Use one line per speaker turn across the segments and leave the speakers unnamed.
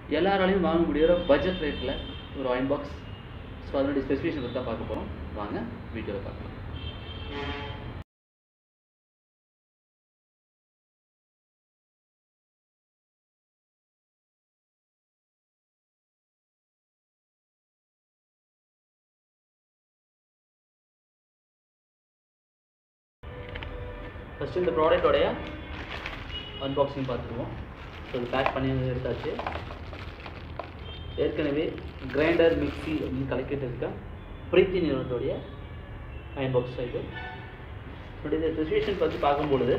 எல்லாராலையும் வாங்க முடியிற பட்ஜெட் ரேட்டில் ஒரு அயன் பாக்ஸ் ஸோ அதனுடைய ஸ்பெசிஃபிகேஷன் பற்றி தான் பார்க்க போகிறோம் வாங்க வீடியோவில் பார்க்கலாம் ஃபஸ்ட்டு இந்த ப்ராடக்டோடைய அன்பாக்சிங் பார்த்துக்குவோம் ஸோ இது பேக் பண்ணி எடுத்தாச்சு ஏற்கனவே கிரைண்டர் மிக்ஸி அப்படின்னு கலக்கிட்டு இருக்க பிரீத்தி நிறுவனத்துடைய அயன் பாக்ஸ் இது இப்படி இந்த ஸ்பெசிஃபிகேஷன் பற்றி பார்க்கும்பொழுது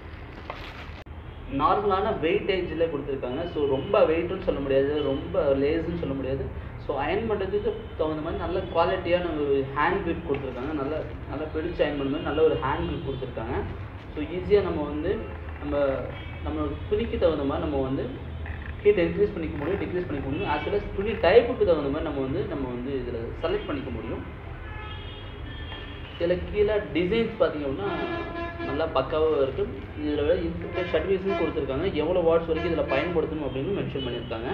நார்மலான வெயிட்டேஜில் கொடுத்துருக்காங்க ஸோ ரொம்ப வெயிட்னு சொல்ல முடியாது ரொம்ப லேஸ்ன்னு சொல்ல முடியாது ஸோ அயன் பண்ணுறதுக்கு தகுந்த மாதிரி நல்ல குவாலிட்டியான ஒரு ஹேண்ட் grip கொடுத்துருக்காங்க நல்ல நல்ல பிடிச்ச அயன் பண்ண மாதிரி நல்ல ஒரு ஹேண்ட் grip கொடுத்துருக்காங்க ஸோ ஈஸியாக நம்ம வந்து நம்ம நம்ம துணிக்கு தகுந்த மாதிரி நம்ம வந்து ஹீட் இன்க்ரீஸ் பண்ணிக்க முடியும் டிக்ரீஸ் பண்ணிக்க முடியும் ஆஸ் வெல் துணி டைப்புக்கு தகுந்த மாதிரி நம்ம வந்து நம்ம வந்து இதில் செலக்ட் பண்ணிக்க முடியும் இதில் கீழே டிசைன்ஸ் பார்த்தீங்க அப்படின்னா நல்லா பக்காவாக இருக்குது இதில் இன்ஸ்ட்ரக்டர் சர்வீஸும் கொடுத்துருக்காங்க எவ்வளோ வாட்ஸ் வரைக்கும் இதில் பயன்படுத்தணும் அப்படின்னு மென்ஷன் பண்ணியிருக்காங்க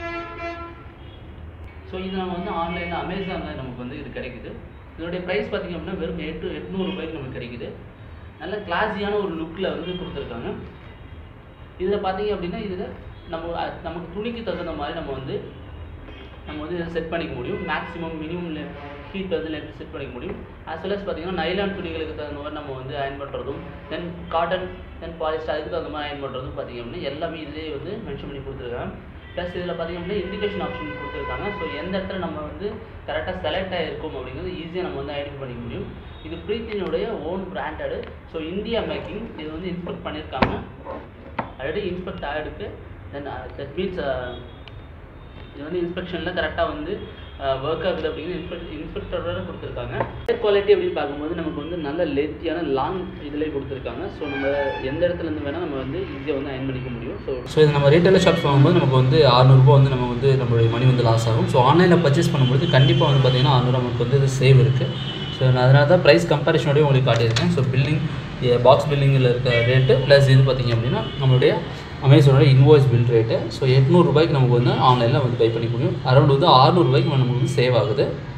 ஸோ இது நம்ம வந்து ஆன்லைனில் அமேசானில் நமக்கு வந்து இது கிடைக்குது இதனுடைய ப்ரைஸ் பார்த்தீங்க அப்படின்னா வெறும் எட்டு எட்நூறு ரூபாய்க்கு நமக்கு கிடைக்குது நல்ல கிளாஸியான ஒரு லுக்கில் வந்து கொடுத்துருக்காங்க இதில் பார்த்தீங்க அப்படின்னா இதில் நம்ம அஹ், நமக்கு துணிக்கு தகுந்த மாதிரி நம்ம வந்து நம்ம வந்து இதை செட் பண்ணிக்க முடியும் மேக்ஸிமம் மினிமம் ஹீட் வந்து லென்த் செட் பண்ணிக்க முடியும் as well as பார்த்தீங்கன்னா நைலான் துணிகளுக்கு தகுந்த மாதிரி நம்ம வந்து அயன் பண்ணுறதும் தென் காட்டன் தென் பாலிஸ்டர் அதுக்கு தகுந்த மாதிரி அயன் பண்ணுறதும் பார்த்தீங்க அப்படின்னா எல்லாமே இதிலே வந்து மென்ஷன் பண்ணி கொடுத்துருக்காங்க ப்ளஸ் இதில் பார்த்தீங்க அப்படின்னா இண்டிகேஷன் ஆப்ஷன் கொடுத்துருக்காங்க ஸோ எந்த இடத்துல நம்ம வந்து கரெக்டாக செலக்ட் ஆகிருக்கும் அப்படிங்கிறது ஈஸியாக நம்ம வந்து ஐடென்டி பண்ணிக்க முடியும் இது ப்ரீத்தினுடைய own branded so India making இது வந்து இன்ஸ்பெக்ட் பண்ணியிருக்காங்க ஆல்ரெடி இன்ஸ்பெக்ட் ஆகிருக்கு தென் தட் மீன்ஸ் இது வந்து இன்ஸ்பெக்ஷனில் கரெக்டாக வந்து ஒர்க் ஆகுது அப்படிங்கிற இன்ஸ்பெக்ட் இன்ஸ்பெக்டரோட கொடுத்துருக்காங்க குவாலிட்டி அப்படின்னு பார்க்கும்போது நமக்கு வந்து நல்ல லென்த்தியான லாங் இதிலே கொடுத்துருக்காங்க ஸோ நம்ம எந்த இடத்துல இருந்து வேணால் நம்ம வந்து ஈஸியாக வந்து அயன் பண்ணிக்க முடியும் ஸோ
ஸோ இது நம்ம ரீட்டைல் ஷாப்ஸ் வாங்கும்போது நமக்கு வந்து அறநூறுபா வந்து நம்ம வந்து நம்மளுடைய மணி வந்து லாஸ் ஆகும் ஸோ ஆன்லைனில் பர்ச்சேஸ் பண்ணும்போது கண்டிப்பாக வந்து பார்த்தீங்கன்னா அறநூறு நமக்கு வந்து இது சேவ் இருக்குது ஸோ நான் அதனால தான் ப்ரைஸ் கம்பேரிஷனோடய உங்களுக்கு காட்டியிருக்கேன் ஸோ பில்லிங் பாக்ஸ் பில்லிங்கில் இருக்க ரேட்டு ப்ளஸ் இது பார்த்தீங்க அப்படின்னா நம்மளுடைய அமேசானோட இன்வாய்ஸ் பில் ரேட்டு ஸோ எட்நூறுபாய்க்கு நமக்கு வந்து ஆன்லைனில் வந்து பை பண்ணிக்க முடியும் அரௌண்ட் வந்து ஆறுநூறுபாய்க்கு நமக்கு வந்து சேவ் ஆகுது